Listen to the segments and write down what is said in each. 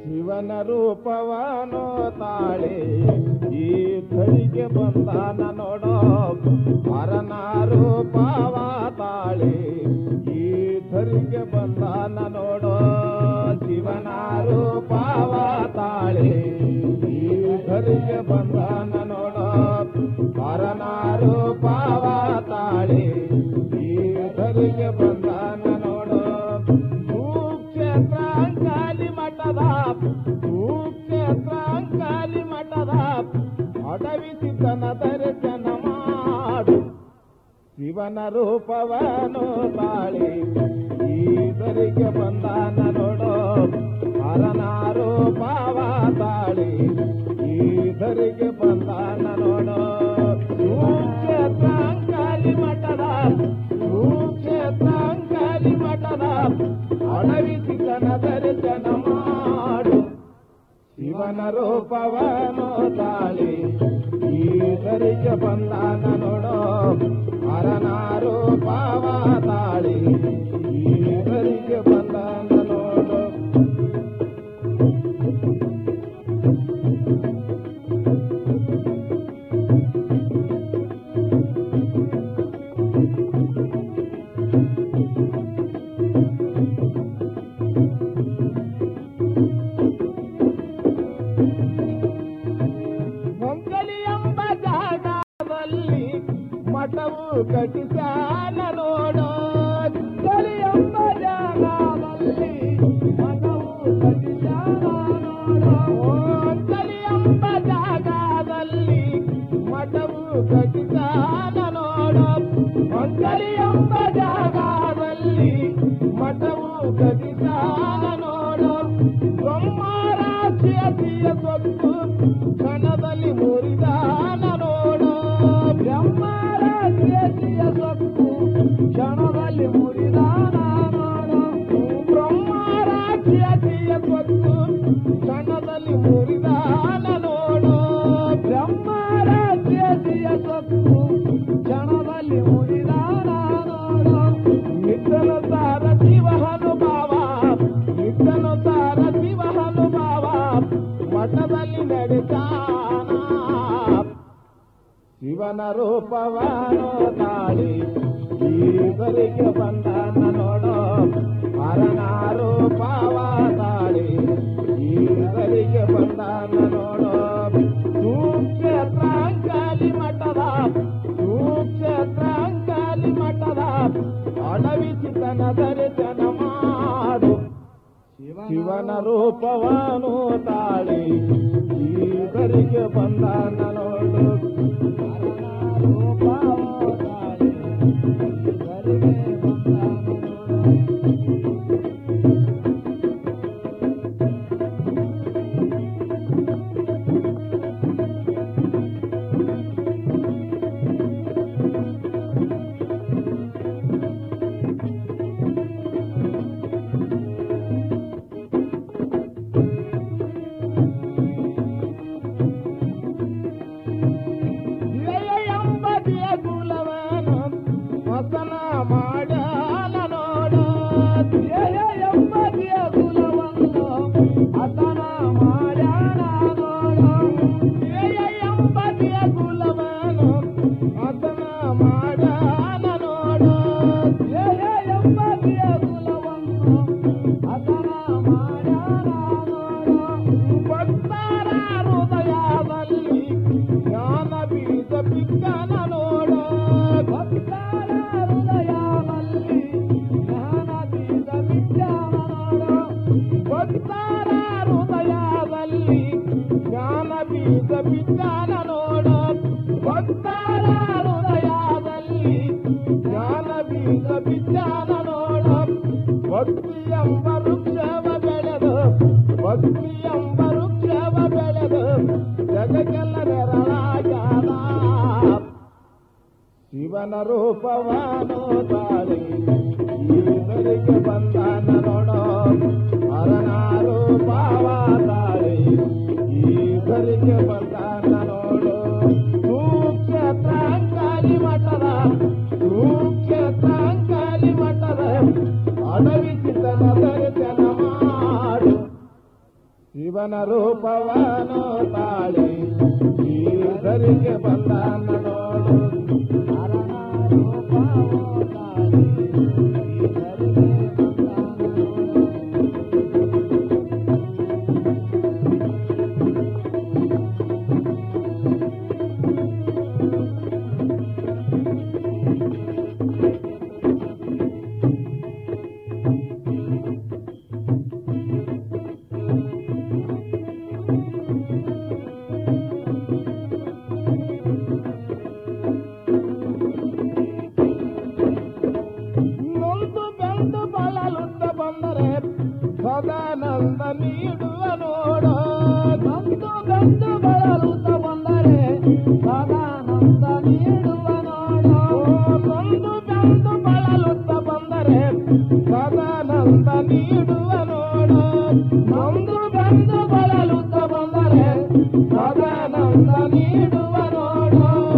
ಶಿವನ ರೂಪವನು ತಾಳೆ ಈ ಧಳಿಗೆ ಬಂದಾನ ನೋಡೋ ಹರನ ರೂಪವ ತಾಳೆ ಈ ಧರಿಗೆ ಬಂದಾನ ನೋಡೋ ಶಿವನ ರೂಪವ ತಾಳೆ ಈ ಧರಿಗೆ ಬಂದಾನ ನೋಡೋ ಹರನ ರೂಪವ ತಾಳೆ ಈ ಧರಿಗೆ ಬಂದಾನ ನೋಡೋ ಭೂಕ್ಷೇತ್ರ ಅಂಕಾಲಿ ಮಠದ ಭೂಕ್ಷೇತ್ರ ಅಂಕಾಲಿ ಮಠದ ಅಡವಿ ಸಿದ್ಧನ ದರ್ಶನ ಮಾಡು ಶಿವನ ರೂಪವನು ತಾಳಿ ಈದರಿಗೆ ಬಂದಾನ ನೋಡೋ ಹರನ ರೂಪವ ತಾಳಿ ಈದರಿಗೆ ಬಂದಾನ ನೋಡೋ ಭೂಕ್ಷೇತ್ರ ಅಂಕಾಲಿ ಮಠದ ಭೂಕ್ಷೇತ್ರ ಅಂಕಾಲಿ ಮಠದ ಅಡವಿ ಸಿದ್ಧನ ದರ್ಶನ ಮಾಡು ಶಿವನ ರೂಪವನು ತಾಳಿ ಈದರಿಗೆ ಬಂದಾನ ನೋಡೋ ಹರನ ರೂಪವ ತಾಳಿ ಈದರಿಗೆ ಬಂದಾನ ನೋಡೋ ಹೊಂಗಲಿ ಎಂಬ ಜಾಗದಲ್ಲಿ ಮಠವು ಕಟ್ಟಿಸಾನ ನೋಡೋ ಹೊಂಗಲಿ ಎಂಬ ಜಾಗದಲ್ಲಿ ಮಠವು ಕಟ್ಟಿಸಾನ ನೋಡೋ ಹೊಂಗಲಿ ಎಂಬ ಜಾಗದಲ್ಲಿ ಮಠವು ಕಟ್ಟಿಸಾನ ನೋಡೋ ಹೊಂಗಲಿ ಎಂಬ ಜಾಗದಲ್ಲಿ ಮಠವು ಕಟ್ಟಿಸಾನ ನೋಡೋ ಬ್ರಹ್ಮರಾಜ್ಯ ಸೊತ್ತು ಕ್ಷಣದಲ್ಲಿ ಮುರಿದಾನ ನೋಡೋ ಬ್ರಹ್ಮರಾಜ್ಯ ಸೊತ್ತು ಕ್ಷಣದಲ್ಲಿ ಮುರಿದಾನ ನೋಡೋ ಬ್ರಹ್ಮರಾಜ್ಯ ಸೊತ್ತು ಕ್ಷಣದಲ್ಲಿ ಮುರಿದಾನ ನೋಡೋ ಬ್ರಹ್ಮರಾಜ್ಯ ಸೊತ್ತು ಕ್ಷಣದಲ್ಲಿ ಮುರಿದಾನ ನೋಡೋ ನಿದ್ದನು ಸಾರ ಶಿವ ಹನುಭಾವ ನಿದ್ದನು ಸಾರ ಶಿವ ಹನುಭಾವ ಮಠದಲ್ಲಿ ನಡೆದಾನ ಶಿವನ ರೂಪವನು ತಾಳಿ ಈಗರಿಗೆ ಬಂದಾನ ನೋಡೋ ಹರನ ರೂಪವ ತಾಳಿ ಈಗರಿಗೆ ಬಂದಾನ ನೋಡೋ ಸೂಕ್ಷೇತ್ರ ಅಂಕಾಲಿ ಮಠದ ಸೂಕ್ಷೇತ್ರ ಅಂಕಾಲಿ ಮಠದ ಅಡವಿ ಚಿತ್ತನ ದರ್ಶನ ಮಾಡು ಶಿವನ ರೂಪವನು ತಾಳಿ ಈಗರಿಗೆ ಬಂದಾನ ನೋಡು ರೂಪವ ತಾಳಿ ಈಗರಿಗೆ ಬಂದಾನ ನೋಡು ಎಂಬದಿಯ ಕುಲವನು ವಸನ ಮಾಡ್ಯಾನ ನೋಡು ಎಂಬದಿಯ ಕುಲವನ್ನು ಹಸನ ಮಾಡ್ಯಾನ ನೋಡು ಎಂಬದಿಯ ಕುಲವನು ಹಸನ ಮಾಡ್ಯಾನ ನೋಡು ಎಂಬದಿಯ ಕುಲವನ್ನು ಹಸನ ಮಾಡ್ಯಾನ ನೋಡು ಭಕ್ತರ ಹೃದಯದಲ್ಲಿ ಜ್ಞಾನ ಬೀಜ ಬಿತ್ತನ ನೋಡ ಭಕ್ತರ ಹೃದಯದಲ್ಲಿ ಜ್ಞಾನ ಬೀಜ ಬಿತ್ತನ ನೋಡ ಭಕ್ತರ ಹೃದಯದಲ್ಲಿ ಜ್ಞಾನ ಬೀಜ ಬಿತ್ತನ ನೋಡ ಭಕ್ತರ ಹೃದಯದಲ್ಲಿ ಜ್ಞಾನ ಬೀಜ ಬಿತ್ತನ ನೋಡ ಭಕ್ತಿ ಎಂಬ ವೃಕ್ಷವ ಬೆಳೆದು ಭಕ್ತಿ ಎಂಬ ವೃಕ್ಷವ ಬೆಳೆದು ಜಗಕ್ಕೆಲ್ಲ ನೆರಳಾಗ್ಯಾದ ಶಿವನ ರೂಪವನು ತಾಳಿ ಈಗರಿಗೆ ಬಂದಾನ ನೋಡೋ ಹರನ ರೂಪವ ತಾಳಿ ಈಗರಿಗೆ ಬಂದಾನ ನೋಡು ಸೂಕ್ಷೇತ್ರ ಅಂಕಾಲಿ ಮಠದ ಸೂಕ್ಷೇತ್ರ ಅಂಕಾಲಿ ಮಠದ ಅಡವಿ ಚಿತ್ತನ ದರ್ಶನ ಮಾಡು ಶಿವನ ರೂಪವನು ತಾಳಿ ಈ ಧರಿಗೆ ಬಂದಾನ ನೋಡು ಹರನ ರೂಪವೋ ತಾಳಿ ಈ ಧರೆಗೆ ಬಂದಾನ ನೋಡು. ನೊಂದು ಬೆಂದು ಬಳಲುತ್ತ ಬಂದರೆ ಸದಾನಂದ ನೀಡುವ ನೋಡ ನೊಂದು ಬೆಂದು ಬಳಲುತ್ತ ಬಂದರೆ ಸದಾನಂದ ನೀಡುವ ನೋಡು. ನೊಂದು ಬೆಂದು ಬಳಲುತ್ತ ಬಂದರೆ ಸದಾನಂದ ನೀಡುವ ನೋಡ ನೊಂದು ಬೆಂದು ಬಳಲುತ್ತ ಬಂದರೆ ಸದಾನಂದ ನೀಡುವ ನೋಡ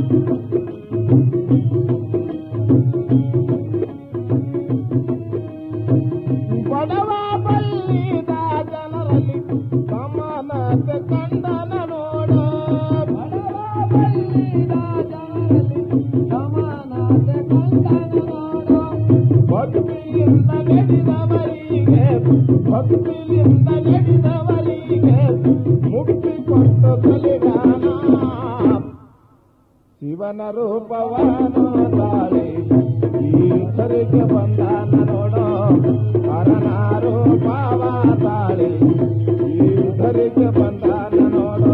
ಬಡವ ಬಲ್ಲಿದ ಜನರಲ್ಲಿ ಸಮಾನತೆ ಕಂಡನ ನೋಡ ಬಡವ ಬಲ್ಲಿದ ಜನರಲ್ಲಿ ಸಮಾನತೆ ಕಂಡನು ನೋಡು. ಭಕ್ತಿಯಿಂದ ನಡೆದವರಿಗೆ ಭಕ್ತಿಯಿಂದ ನಡೆದವರಿಗೆ ಮುಕ್ತಿ ಕೊಟ್ಟು ಕಲಿಗಾನ ಶಿವನ ರೂಪವನು ತಾಳಿ ಈ ಸರಿಗೆ ಬಂದಾನ ನೋಡೋ ಹರನ ರೂಪವ ತಾಳಿ ಈ ಸರಿಗೆ ಬಂದಾನ ನೋಡೋ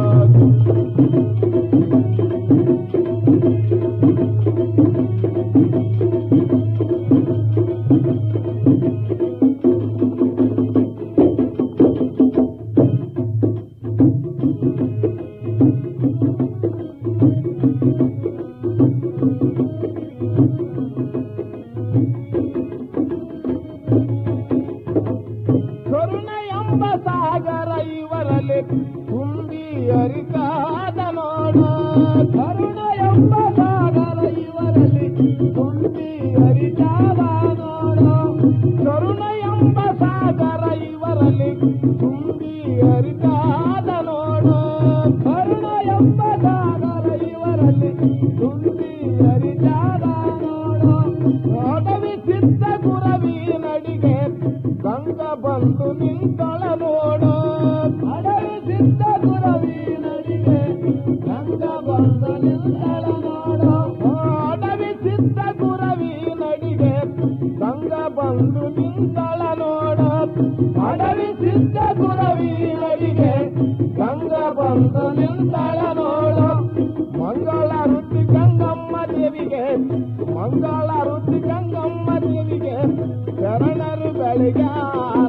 ಕರುಣ ಎಂಬ ಸಾಗರ ಇವರಲ್ಲಿ ತುಂಬಿ ಅರಿತಾದ ನೋಡ ಕರುಣ ಎಂಬ ಸಾಗರ ಇವರಲ್ಲಿ ತುಂಬಿ ಹರಿತಾವ ನೋಡು. ಕರುಣ ಎಂಬ ಸಾಗರ ಇವರಲ್ಲಿ ತುಂಬಿ ಅರಿತಾದ ನೋಡ ಕರುಣ ಎಂಬ ಸಾಗರ ಇವರಲ್ಲಿ ತುಂಬಿ ಹರಿತಾವ ನೋಡು. ನೋಡವಿ ಸಿದ್ಧ ಗುರವಿ ನಡಿಗೆ ಗಂಗ ಬಂದು ನಿಂತಳ ನೋಡ ಅಡವಿ ಸಿದ್ಧ ಗುರವಿ ನಡಿಗೆ ಗಂಗ ಬಂದು ನಿಂತಳ ನೋಡು. ನೋಡವಿ ಸಿದ್ಧ ಗುರವಿ ನಡಿಗೆ ಗಂಗ ಬಂದು ನಿಂತಳ ನೋಡ ಅಡವಿ ಸಿದ್ಧ ಗುರವಿ ನಡಿಗೆ ಗಂಗ ಬಂದು ನಿಂತಳ ನೋಡ ಮಂಗಳ ರುಚಿ ಗಂಗಮ್ಮ ದೇವಿಗೆ ಮಂಗಳ ರುಚಿ ಗಂಗಮ್ಮ ದೇವಿಗೆ ಶರಣರು ಬೆಳಗಾರ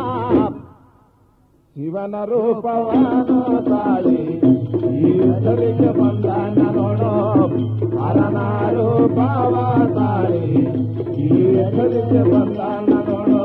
ಶಿವನ ರೂಪವನು ತಾಳಿ ಈ ಹೆಸರಿಗೆ ಬಂದಾನ ನೋಡೋ ಹರನ ರೂಪವ ತಾಳಿ ಈ ಹೆಸರಿಗೆ ಬಂದಾನ ನೋಡೋ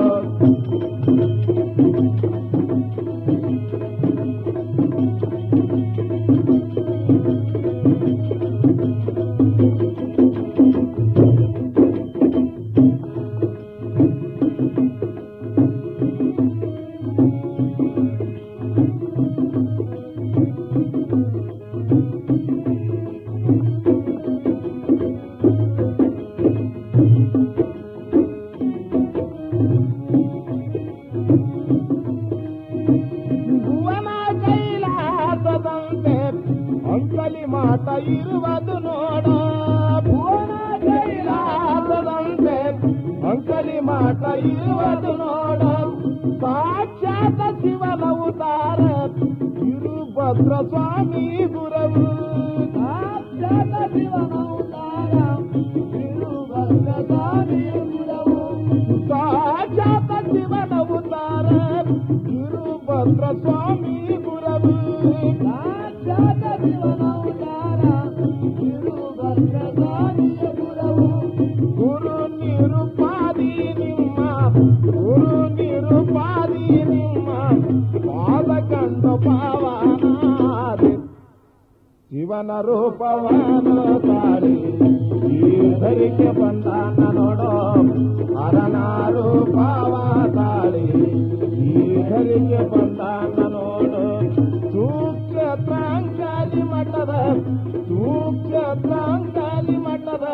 ಭುವನ ಕೈಲಾಸದಂತೆ ಅಂಕಲಿ ಮಾಟ ಇರುವುದು ನೋಡ ಭುವನ ಕೈಲಾಸದಂತೆ ಅಂಕಲಿ ಮಾಟ ಇರುವುದು ನೋಡ ಸಾಕ್ಷಾತ ಶಿವನ ಉದಾರ ಇರುಭದ್ರ ಸ್ವಾಮಿ ಗುರವು ಸಾಕ್ಷಾತ್ ಶಿವನ ಉದ್ಧಾರ ತಿರುಭದ್ರ ಸ್ವಾಮಿಯ ಗುರವು. ಸಾಕ್ಷಾತ ಶಿವನ ಉದಾರ ಇರುಭದ್ರ ಸ್ವಾಮಿ ಗುರವು ಸಾಕ್ಷಾತ್ ಶಿವನ ಉದ್ಧಾರ ತಿರುಭದ್ರ ಸ್ವಾಮಿಯ ಗುರವು. ಗುರು ನಿರುಪಾದಿ ನಿಮ್ಮ ಗುರು ನಿರುಪಾದಿ ನಿಮ್ಮ ಪಾದ ಕಂಡು ಪಾವನಾದೆ ಶಿವನ ರೂಪವನು ತಾಳಿ ಈ ಧರಿಗೆ ಬಂದಾನ ನೋಡೋ ಹರನ ರೂಪವ ತಾಳಿ ಈ ಧರಿಗೆ ಬಂದಾನ ನೋಡೋ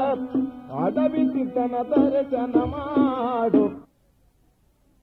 ಅಡವಿ ಚಿತ್ತನ ದರ್ಶನ ಮಾಡು